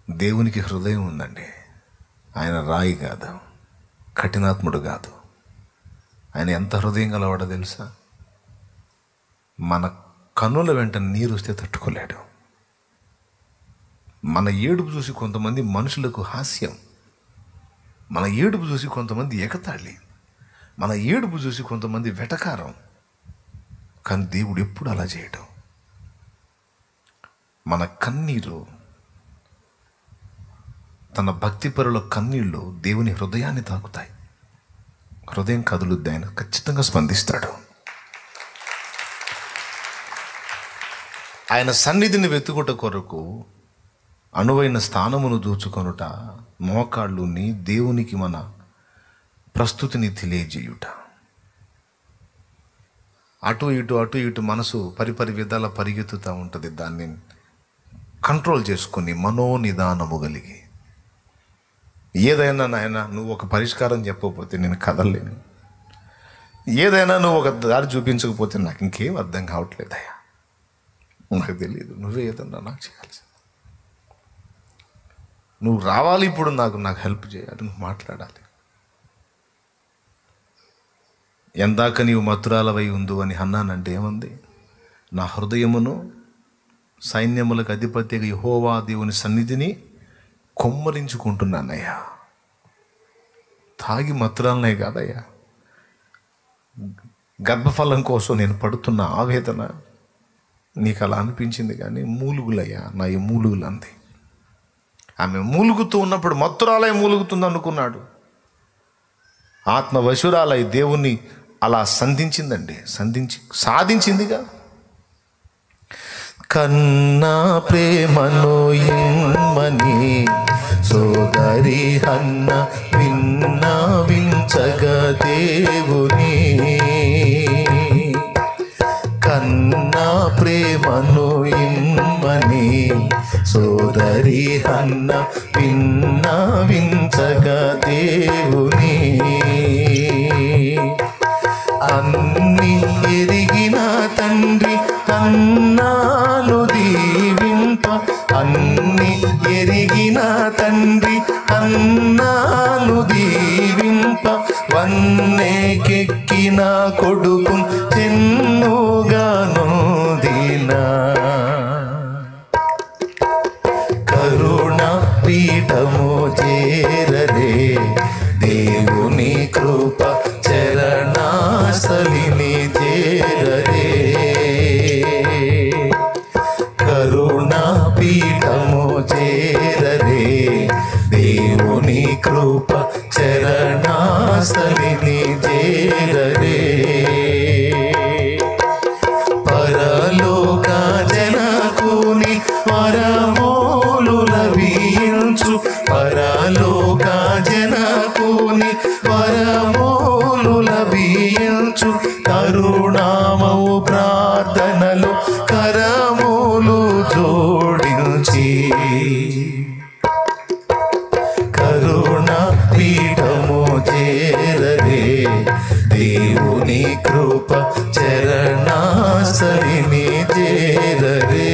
దేవునికి హృదయం ఉందండి ఆయన రాయి కాదు కఠినాత్ముడు కాదు ఆయన ఎంత హృదయం గలవాడో తెలుసా మన కన్నుల వెంట నీరు వస్తే తట్టుకోలేడు మన ఏడుపు చూసి కొంతమంది మనుషులకు హాస్యం మన ఏడుపు చూసి కొంతమంది ఎగతాళి మన ఏడుపు చూసి కొంతమంది వెటకారం కానీ దేవుడు ఎప్పుడు అలా చేయడం మన కన్నీరు తన భక్తిపరుల కన్నీళ్ళు దేవుని హృదయాన్ని తాకుతాయి హృదయం కదులుద్ది ఆయన ఖచ్చితంగా స్పందిస్తాడు ఆయన సన్నిధిని వెతుకుట కొరకు అనువైన స్థానమును దూచుకొనుట మోకాళ్ళుని దేవునికి మన ప్రస్తుతిని తెలియజేయుట అటు ఇటు అటు ఇటు మనసు పరిపరి విధాల పరిగెత్తుతూ ఉంటుంది దాన్ని కంట్రోల్ చేసుకొని మనోనిదానము కలిగి ఏదైనా నాయన నువ్వు ఒక పరిష్కారం చెప్పకపోతే నేను కదలలేను ఏదైనా నువ్వు ఒక దారి చూపించకపోతే నాకు ఇంకేం అర్థం కావట్లేదయ్యా నాకు తెలియదు నువ్వే ఏదన్నా నాకు చేయాల్సింది నువ్వు రావాలి ఇప్పుడు నాకు నాకు హెల్ప్ చేయాలి నువ్వు మాట్లాడాలి ఎందాక నీవు మధురాలవై ఉందు అని అన్నానంటే ఏమంది నా హృదయమును సైన్యములకు అధిపతిగా యహోవా దేవుని సన్నిధిని కొమ్మరించుకుంటున్నానయ్యా తాగి మధురాలనే కాదయ్యా గర్భఫలం కోసం నేను పడుతున్న ఆవేదన నీకు అలా అనిపించింది కానీ మూలుగులయ్యా నా ఈ మూలుగులు అంది ఆమె మూలుగుతూ ఉన్నప్పుడు మత్తురాలై మూలుగుతుంది అనుకున్నాడు ఆత్మ వశురాలై దేవుణ్ణి అలా సంధించిందండి సంధించి సాధించిందిగా కన్నా ప్రేమను ఇమ్మని సోదరి అన్న విన్నా వించగ దేవుని కన్నా ప్రేమను ఇమ్మని సోదరి అన్న విన్నా వించగ దేవుని అన్ని ఎరిగిన తండ్రి అన్నాను దీవింప అన్ని ఎరిగిన తండ్రి అన్నాను దీవింప వన్నేకెక్కిన కొడుకు చెన్నుగాను దీనా కరుణ పీఠము చేరరే దేవుని కృప చరణాసలిని చేరరే కరుణ పీఠము చేరరే దేవుని కృప చరణాసలిని చేరరే పరలోక జనకుని వరమోలు లభించు పరలోక జనకుని వరమోలు లభించు కరుణామవు ప్రార్థనలు కరములు జోడించి కరుణ పీఠము చేరరే దేవుని కృప చరణాసలిని చేరరే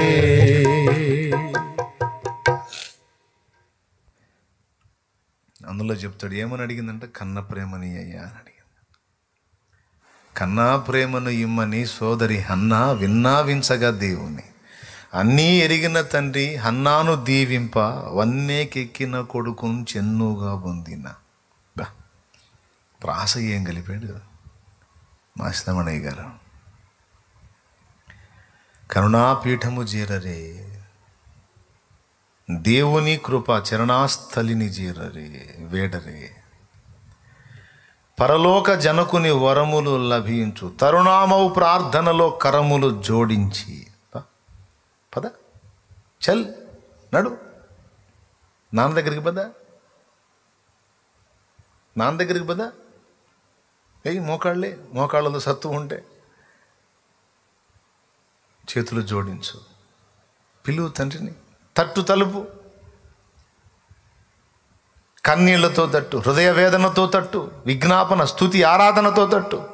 అందులో చెప్తాడు ఏమని అడిగిందంటే కన్న ప్రేమని అయ్యా అని అడిగింది కన్నా ప్రేమను ఇమ్మని సోదరి హన్నా విన్నా వించగా దేవుని అన్నీ ఎరిగిన తండ్రి హన్నాను దీవింప వన్నేకెక్కిన కొడుకును చెన్నుగా పొందిన బా ప్రాస ఏం కలిపాడు మాసిదమణయ్య గారు కరుణాపీఠము జీరరే దేవుని కృప చరణాస్థలిని జీరరే వేడరే పరలోక జనకుని వరములు లభించు తరుణామవు ప్రార్థనలో కరములు జోడించి ప- పద చల్ నడు నాన్న దగ్గరికి పద నాన్న దగ్గరికి పద ఏయ్ మోకాళ్ళే మోకాళ్ళలో సత్తు ఉంటే చేతులు జోడించు పిలువు తండ్రిని తట్టు తలుపు కన్నీళ్లతో తట్టు హృదయ వేదనతో తట్టు విజ్ఞాపన స్థుతి ఆరాధనతో తట్టు